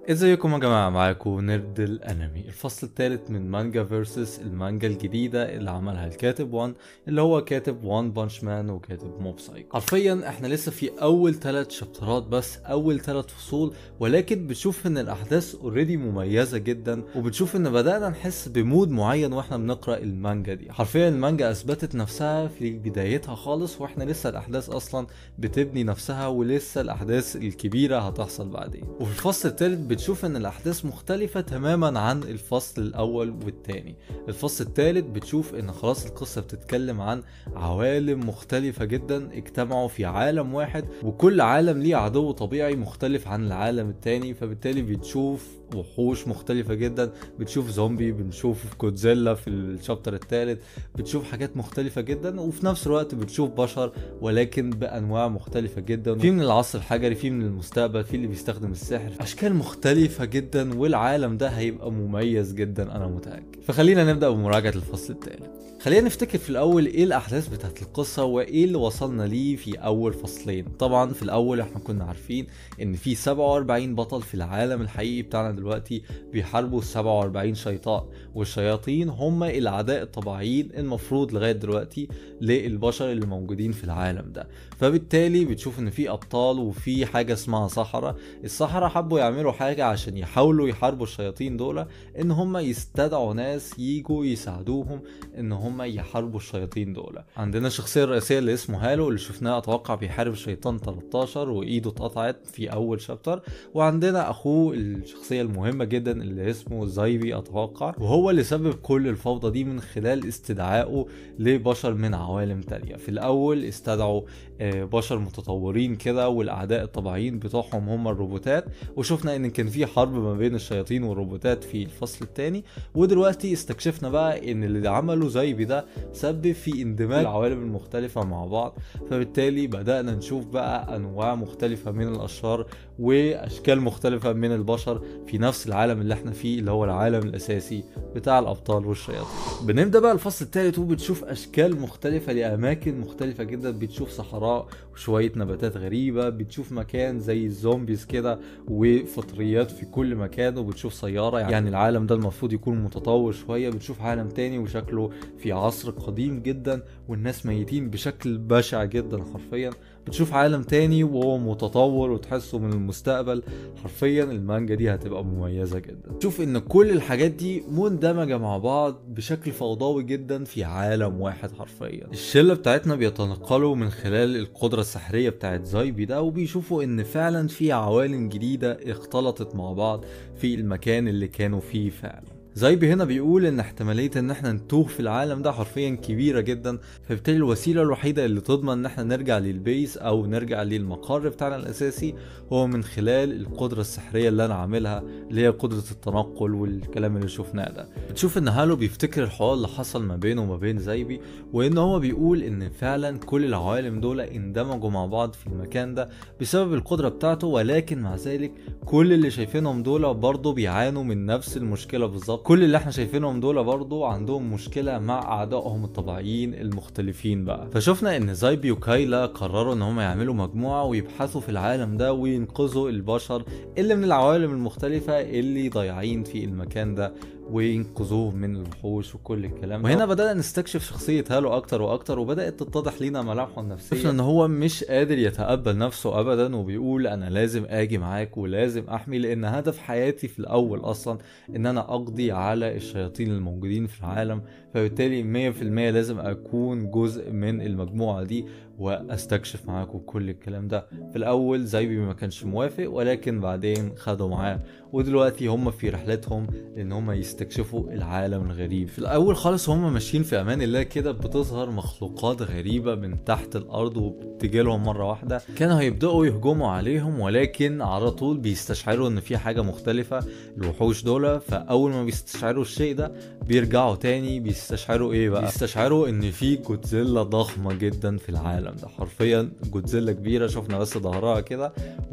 ازيكم يا جماعة معاكم نرد الانمي الفصل الثالث من مانجا فيرسس المانجا الجديدة اللي عملها الكاتب وان اللي هو كاتب وان بانش مان وكاتب موب سايكو حرفيا احنا لسه في اول ثلاث شابترات بس اول ثلاث فصول ولكن بتشوف ان الاحداث اوريدي مميزة جدا وبتشوف ان بدأنا نحس بمود معين واحنا بنقرأ المانجا دي حرفيا المانجا اثبتت نفسها في بدايتها خالص واحنا لسه الاحداث اصلا بتبني نفسها ولسه الاحداث الكبيرة هتحصل بعدين وفي الفصل الثالث بتشوف ان الاحداث مختلفة تماما عن الفصل الاول والتاني الفصل الثالث بتشوف ان خلاص القصة بتتكلم عن عوالم مختلفة جدا اجتمعوا في عالم واحد وكل عالم ليه عدو طبيعي مختلف عن العالم التاني فبالتالي بتشوف وحوش مختلفة جدا بتشوف زومبي بنشوف جودزيلا في الشابتر الثالث بتشوف حاجات مختلفة جدا وفي نفس الوقت بتشوف بشر ولكن بانواع مختلفة جدا في من العصر الحجري في من المستقبل في اللي بيستخدم السحر اشكال مختلفة جدا والعالم ده هيبقى مميز جدا انا متأكد فخلينا نبدأ بمراجعة الفصل الثالث خلينا نفتكر في الاول ايه الاحداث بتاعت القصه وايه اللي وصلنا ليه في اول فصلين طبعا في الاول احنا كنا عارفين ان في 47 بطل في العالم الحقيقي بتاعنا دلوقتي بيحاربوا 47 شيطان والشياطين هم الاعداء الطبيعيين المفروض لغايه دلوقتي للبشر اللي موجودين في العالم ده فبالتالي بتشوف ان في ابطال وفي حاجه اسمها سحره السحره حبوا يعملوا حاجه عشان يحاولوا يحاربوا الشياطين دول ان هم يستدعوا ناس يجوا يساعدوهم ان هم يحاربوا الشياطين دول عندنا الشخصيه الرئيسيه اللي اسمه هالو اللي شفناه اتوقع بيحارب الشيطان 13 وايده اتقطعت في اول شابتر وعندنا اخوه الشخصيه المهمه جدا اللي اسمه زايبي اتوقع وهو اللي سبب كل الفوضى دي من خلال استدعائه لبشر من عوالم تانية في الاول استدعوا بشر متطورين كده والاعداء الطبيعيين بتوعهم هم الروبوتات وشفنا ان كان في حرب ما بين الشياطين والروبوتات في الفصل الثاني ودلوقتي استكشفنا بقى ان اللي عمله زايبي ده سبب في اندماج العوالم المختلفة مع بعض فبالتالي بدأنا نشوف بقى انواع مختلفة من الاشرار واشكال مختلفة من البشر في نفس العالم اللي احنا فيه اللي هو العالم الاساسي بتاع الابطال والشياطين بنبدأ بقى الفصل الثالث وبتشوف اشكال مختلفة لاماكن مختلفة جدا بتشوف صحراء وشوية نباتات غريبة بتشوف مكان زي الزومبيز كده وفطريات في كل مكان وبتشوف سيارة يعني العالم ده المفروض يكون متطور شوية بتشوف عالم تاني وشكله في عصر قديم جدا والناس ميتين بشكل بشع جدا حرفيا بتشوف عالم تاني وهو متطور وتحسه من المستقبل حرفيا المانجا دي هتبقى مميزة جدا تشوف ان كل الحاجات دي مندمجة مع بعض بشكل فوضوي جدا في عالم واحد حرفيا الشلة بتاعتنا بيتنقلوا من خلال القدرة السحرية بتاعت زايبي ده وبيشوفوا ان فعلا في عوالم جديدة اختلطت مع بعض في المكان اللي كانوا فيه فعلا زايبي هنا بيقول ان احتماليه ان احنا نتوه في العالم ده حرفيا كبيره جدا فبالتالي الوسيله الوحيده اللي تضمن ان احنا نرجع للبيس او نرجع للمقر بتاعنا الاساسي هو من خلال القدره السحريه اللي انا عاملها اللي هي قدره التنقل والكلام اللي شفناه ده بتشوف ان هالو بيفتكر الحوار اللي حصل ما بينه وما بين زايبي وان هو بيقول ان فعلا كل العوالم دول اندمجوا مع بعض في المكان ده بسبب القدره بتاعته ولكن مع ذلك كل اللي شايفينهم دول برضه بيعانوا من نفس المشكله بالظبط كل اللي احنا شايفينهم دول برضو عندهم مشكله مع اعدائهم الطبيعيين المختلفين بقى فشفنا ان زايبي وكايلا قرروا ان هم يعملوا مجموعه ويبحثوا في العالم ده وينقذوا البشر اللي من العوالم المختلفه اللي ضايعين في المكان ده وينقذوه من الوحوش وكل الكلام ده وهنا بدأنا نستكشف شخصية هالو أكتر وأكتر وبدأت تتضح لينا ملامحه النفسية شفنا إن هو مش قادر يتقبل نفسه أبدا وبيقول أنا لازم أجي معاك ولازم أحمي لأن هدف حياتي في الأول أصلا إن أنا أقضي على الشياطين الموجودين في العالم فبالتالي 100% لازم أكون جزء من المجموعة دي واستكشف معاكم كل الكلام ده في الاول زايبي ما كانش موافق ولكن بعدين خدوا معاه ودلوقتي هم في رحلتهم ان هم يستكشفوا العالم الغريب في الاول خالص هم ماشيين في امان الله كده بتظهر مخلوقات غريبه من تحت الارض وبتجي لهم مره واحده كانوا هيبداوا يهجموا عليهم ولكن على طول بيستشعروا ان في حاجه مختلفه الوحوش دول فاول ما بيستشعروا الشيء ده بيرجعوا تاني بيستشعروا ايه بقى بيستشعروا ان في جودزيلا ضخمه جدا في العالم ده حرفيا جودزيلا كبيره شفنا بس ظهرها كده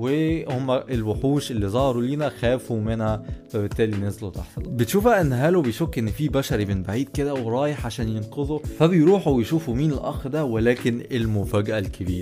وهم الوحوش اللي ظهروا لينا خافوا منها فبالتالي نزلوا تحت بتشوفها ان هالو بيشك ان في بشري من بعيد كده ورايح عشان ينقذه فبيروحوا ويشوفوا مين الاخ ده ولكن المفاجاه الكبيره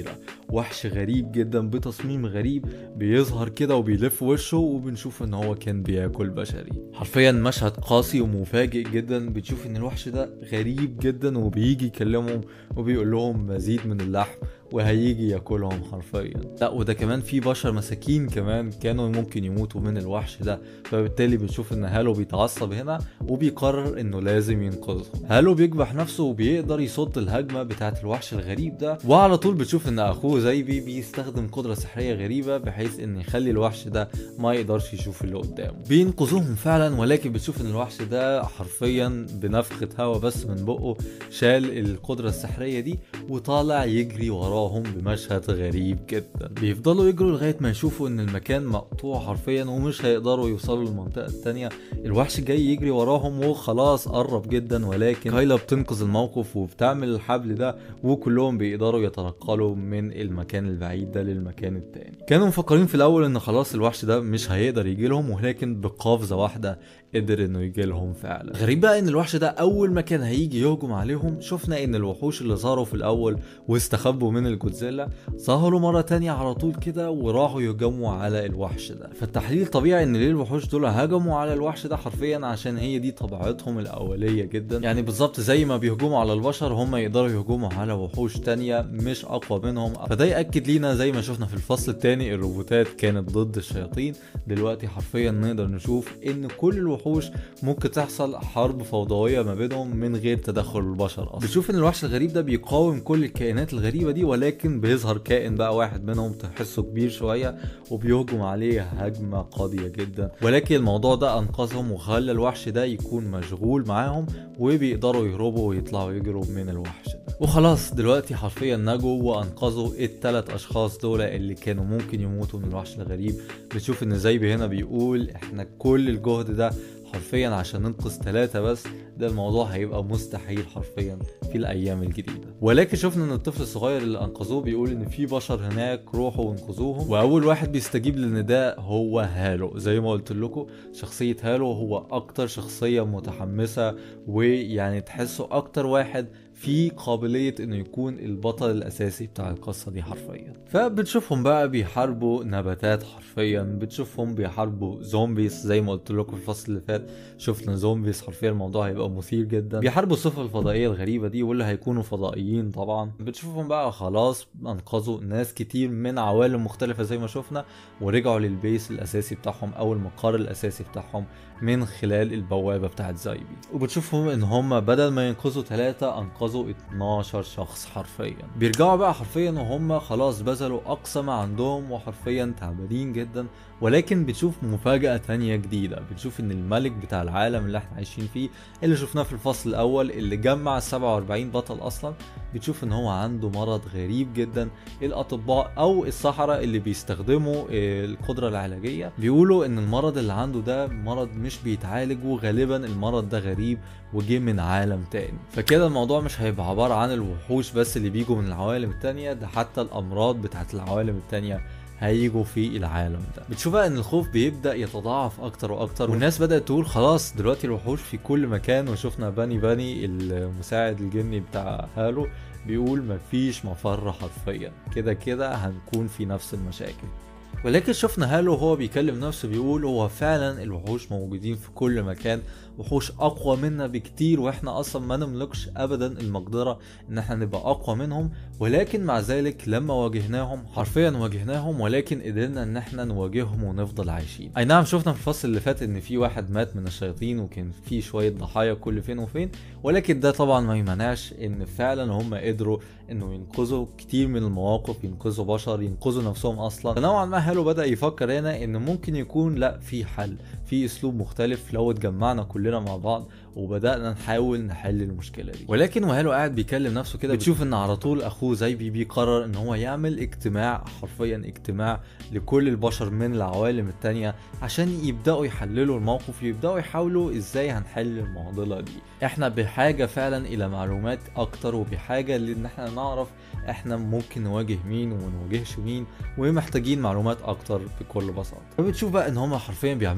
وحش غريب جدا بتصميم غريب بيظهر كده وبيلف وشه وبنشوف ان هو كان بياكل بشري حرفيا مشهد قاسي ومفاجئ جدا بتشوف ان الوحش ده غريب جدا وبيجي يكلمهم وبيقول لهم مزيد من اللحم وهيجي ياكلهم حرفيا لا وده كمان في بشر مساكين كمان كانوا ممكن يموتوا من الوحش ده فبالتالي بنشوف ان هالو بيتعصب هنا وبيقرر انه لازم ينقذهم هالو بيكبح نفسه وبيقدر يصد الهجمه بتاعه الوحش الغريب ده وعلى طول بتشوف ان اخوه زيبي بيستخدم قدره سحريه غريبه بحيث ان يخلي الوحش ده ما يقدرش يشوف اللي قدامه بينقذوهم فعلا ولكن بتشوف ان الوحش ده حرفيا بنفخه هوا بس من بقه شال القدره السحريه دي وطالع يجري وراهم بمشهد غريب جدا بيفضلوا يجروا لغايه ما يشوفوا ان المكان مقطوع حرفيا ومش هيقدروا يوصلوا للمنطقه التانية الوحش جاي يجري وراهم وخلاص قرب جدا ولكن كايلا بتنقذ الموقف وبتعمل الحبل ده وكلهم بيقدروا يتنقلوا من المكان البعيد ده للمكان التاني كانوا مفكرين في الاول ان خلاص الوحش ده مش هيقدر يجي لهم ولكن بقفزه واحده قدر انه يجي لهم فعلا غريب بقى ان الوحش ده اول ما كان هيجي يهجم عليهم شفنا ان الوحوش اللي ظهروا في الاول واستخبوا من الجودزيلا ظهروا مرة تانية على طول كده وراحوا يهجموا على الوحش ده فالتحليل طبيعي ان ليه الوحوش دول هجموا على الوحش ده حرفيا عشان هي دي طبيعتهم الاولية جدا يعني بالظبط زي ما بيهجموا على البشر هم يقدروا يهجموا على وحوش تانية مش اقوى منهم فده ياكد لينا زي ما شفنا في الفصل التاني الروبوتات كانت ضد الشياطين دلوقتي حرفيا نقدر نشوف ان كل الوحوش ممكن تحصل حرب فوضويه ما بينهم من غير تدخل البشر اصلا بتشوف ان الوحش الغريب ده بيقاوم كل الكائنات الغريبه دي ولكن بيظهر كائن بقى واحد منهم تحسه كبير شويه وبيهجم عليه هجمه قاضيه جدا ولكن الموضوع ده انقذهم وخلى الوحش ده يكون مشغول معاهم وبيقدروا يهربوا ويطلعوا يجروا من الوحش ده وخلاص دلوقتي حرفيا نجوا وانقذوا الثلاث اشخاص دول اللي كانوا ممكن يموتوا من الوحش الغريب بتشوف ان زيبي هنا بيقول احنا كل الجهد ده حرفيا عشان ننقذ ثلاثة بس ده الموضوع هيبقى مستحيل حرفيا في الأيام الجديدة ولكن شفنا إن الطفل الصغير اللي أنقذوه بيقول إن في بشر هناك روحوا وانقذوهم وأول واحد بيستجيب للنداء هو هالو زي ما قلت لكم شخصية هالو هو أكتر شخصية متحمسة ويعني تحسه أكتر واحد في قابلية انه يكون البطل الاساسي بتاع القصة دي حرفيا فبتشوفهم بقى بيحاربوا نباتات حرفيا بتشوفهم بيحاربوا زومبيز زي ما قلت لكم في الفصل اللي فات شفنا زومبيز حرفيا الموضوع هيبقى مثير جدا بيحاربوا الصفة الفضائية الغريبة دي واللي هيكونوا فضائيين طبعا بتشوفهم بقى خلاص انقذوا ناس كتير من عوالم مختلفة زي ما شفنا ورجعوا للبيس الاساسي بتاعهم او المقر الاساسي بتاعهم من خلال البوابة بتاعت زايبي وبتشوفهم ان هم بدل ما ينقذوا ثلاثة انقذوا 12 شخص حرفيا بيرجعوا بقى حرفيا وهم خلاص بذلوا اقصى ما عندهم وحرفيا تعبانين جدا ولكن بتشوف مفاجأة تانية جديدة بتشوف ان الملك بتاع العالم اللي احنا عايشين فيه اللي شفناه في الفصل الاول اللي جمع 47 بطل اصلا بتشوف ان هو عنده مرض غريب جدا الاطباء او السحرة اللي بيستخدموا القدرة العلاجية بيقولوا ان المرض اللي عنده ده مرض مش بيتعالج وغالبا المرض ده غريب وجه من عالم تاني فكده الموضوع مش هيبقى عبارة عن الوحوش بس اللي بيجوا من العوالم التانية ده حتى الامراض بتاعت العوالم التانية هيجوا في العالم ده بتشوف بقى ان الخوف بيبدا يتضاعف اكتر واكتر والناس بدات تقول خلاص دلوقتي الوحوش في كل مكان وشفنا باني باني المساعد الجني بتاع هالو بيقول مفيش مفر حرفيا كده كده هنكون في نفس المشاكل ولكن شفنا هالو وهو بيكلم نفسه بيقول هو فعلا الوحوش موجودين في كل مكان وحوش اقوى منا بكتير واحنا اصلا ما نملكش ابدا المقدره ان احنا نبقى اقوى منهم ولكن مع ذلك لما واجهناهم حرفيا واجهناهم ولكن قدرنا ان احنا نواجههم ونفضل عايشين اي نعم شفنا في الفصل اللي فات ان في واحد مات من الشياطين وكان في شويه ضحايا كل فين وفين ولكن ده طبعا ما يمنعش ان فعلا هم قدروا انه ينقذوا كتير من المواقف ينقذوا بشر ينقذوا نفسهم اصلا فنوعا ما هالو بدا يفكر هنا ان ممكن يكون لا في حل في اسلوب مختلف لو اتجمعنا كلنا مع بعض وبدانا نحاول نحل المشكله دي ولكن وهالو قاعد بيكلم نفسه كده بتشوف ان على طول اخوه زيبي بيقرر ان هو يعمل اجتماع حرفيا اجتماع لكل البشر من العوالم التانية عشان يبداوا يحللوا الموقف ويبداوا يحاولوا ازاي هنحل المعضله دي احنا بحاجه فعلا الى معلومات اكتر وبحاجه لان احنا نعرف احنا ممكن نواجه مين وما نواجهش مين ومحتاجين معلومات اكتر بكل بساطه فبتشوف بقى ان هم حرفيا بيعملوا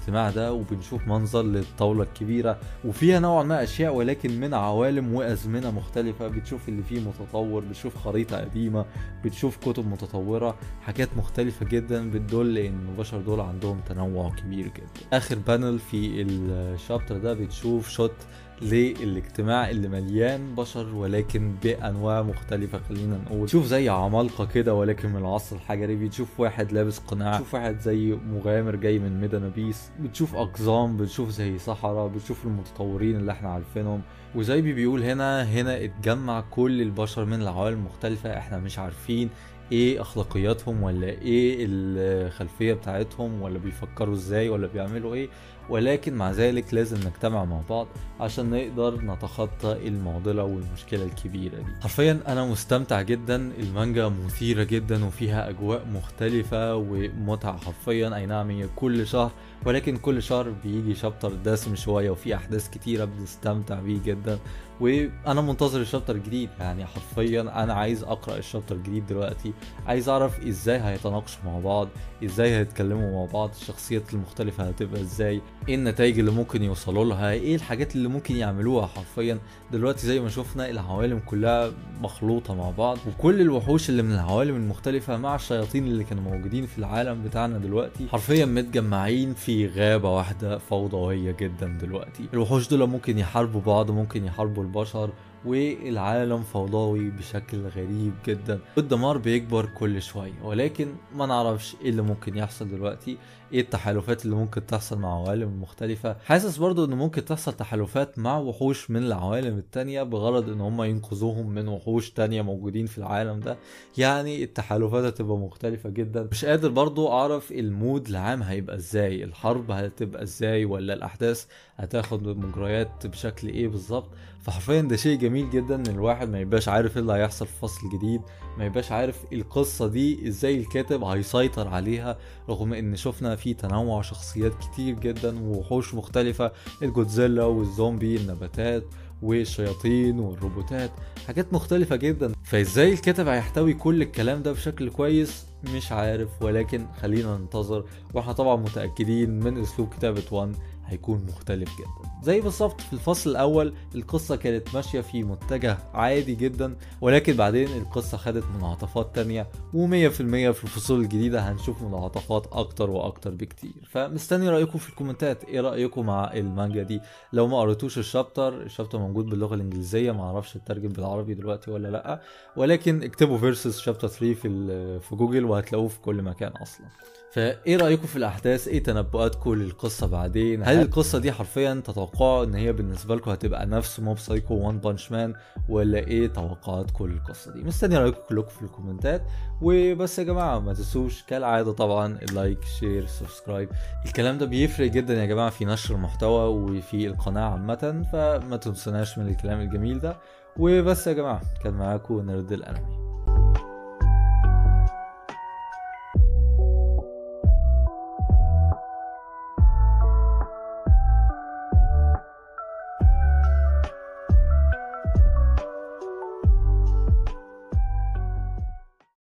الاجتماع ده وبنشوف منظر للطاولة الكبيرة وفيها نوعا ما اشياء ولكن من عوالم وازمنة مختلفة بتشوف اللي فيه متطور بتشوف خريطة قديمة بتشوف كتب متطورة حاجات مختلفة جدا بتدل ان البشر دول عندهم تنوع كبير جدا اخر بانل في الشابتر ده بتشوف شوت للاجتماع اللي مليان بشر ولكن بانواع مختلفه خلينا نقول تشوف زي عمالقه كده ولكن من العصر الحجري بتشوف واحد لابس قناع بتشوف واحد زي مغامر جاي من ميدا نبيس بتشوف اقزام بتشوف زي صحراء بتشوف المتطورين اللي احنا عارفينهم وزي بي بيقول هنا هنا اتجمع كل البشر من العوالم المختلفه احنا مش عارفين ايه اخلاقياتهم ولا ايه الخلفيه بتاعتهم ولا بيفكروا ازاي ولا بيعملوا ايه ولكن مع ذلك لازم نجتمع مع بعض عشان نقدر نتخطى المعضلة والمشكلة الكبيرة دي حرفيا أنا مستمتع جدا المانجا مثيرة جدا وفيها أجواء مختلفة ومتعة حرفيا أي نعم هي كل شهر ولكن كل شهر بيجي شابتر دسم شوية وفي أحداث كتيرة بنستمتع بيه جدا وانا منتظر الشابتر الجديد يعني حرفيا انا عايز اقرا الشابتر الجديد دلوقتي عايز اعرف ازاي هيتناقشوا مع بعض ازاي هيتكلموا مع بعض الشخصيات المختلفه هتبقى ازاي ايه النتائج اللي ممكن يوصلوا لها ايه الحاجات اللي ممكن يعملوها حرفيا دلوقتي زي ما شفنا العوالم كلها مخلوطه مع بعض وكل الوحوش اللي من العوالم المختلفه مع الشياطين اللي كانوا موجودين في العالم بتاعنا دلوقتي حرفيا متجمعين في غابه واحده فوضويه جدا دلوقتي الوحوش دول ممكن يحاربوا بعض ممكن يحاربوا البشر والعالم فوضوي بشكل غريب جدا والدمار بيكبر كل شوية ولكن ما نعرفش ايه اللي ممكن يحصل دلوقتي ايه التحالفات اللي ممكن تحصل مع عوالم مختلفة حاسس برضو ان ممكن تحصل تحالفات مع وحوش من العوالم التانية بغرض ان هم ينقذوهم من وحوش تانية موجودين في العالم ده يعني التحالفات هتبقى مختلفة جدا مش قادر برضو اعرف المود العام هيبقى ازاي الحرب هتبقى ازاي ولا الاحداث هتاخد مجريات بشكل ايه بالظبط فحرفيا ده شيء جميل جدا ان الواحد ما يبقاش عارف ايه اللي هيحصل في فصل جديد ما يبقاش عارف القصة دي ازاي الكاتب هيسيطر عليها رغم ان شفنا في تنوع شخصيات كتير جدا ووحوش مختلفة الجودزيلا والزومبي النباتات والشياطين والروبوتات حاجات مختلفة جدا فازاي الكاتب هيحتوي كل الكلام ده بشكل كويس مش عارف ولكن خلينا ننتظر واحنا طبعا متأكدين من اسلوب كتابة وان هيكون مختلف جدا زي بالظبط في الفصل الاول القصة كانت ماشية في متجه عادي جدا ولكن بعدين القصة خدت منعطفات تانية ومية في المية في الفصول الجديدة هنشوف منعطفات اكتر واكتر بكتير فمستني رأيكم في الكومنتات ايه رأيكم مع المانجا دي لو ما قريتوش الشابتر الشابتر موجود باللغة الانجليزية معرفش الترجم بالعربي دلوقتي ولا لا ولكن اكتبوا فيرسز شابتر 3 في في جوجل وهتلاقوه في كل مكان اصلا فايه رايكم في الاحداث ايه تنبؤاتكم للقصه بعدين هل القصه دي حرفيا تتوقعوا ان هي بالنسبه لكم هتبقى نفس موب سايكو وان بانش مان ولا ايه توقعاتكم للقصه دي مستني رايكم كلكم في الكومنتات وبس يا جماعه ما تنسوش كالعاده طبعا اللايك شير سبسكرايب الكلام ده بيفرق جدا يا جماعه في نشر المحتوى وفي القناه عامه فما تنسوناش من الكلام الجميل ده وبس يا جماعه كان معاكم نرد الانمي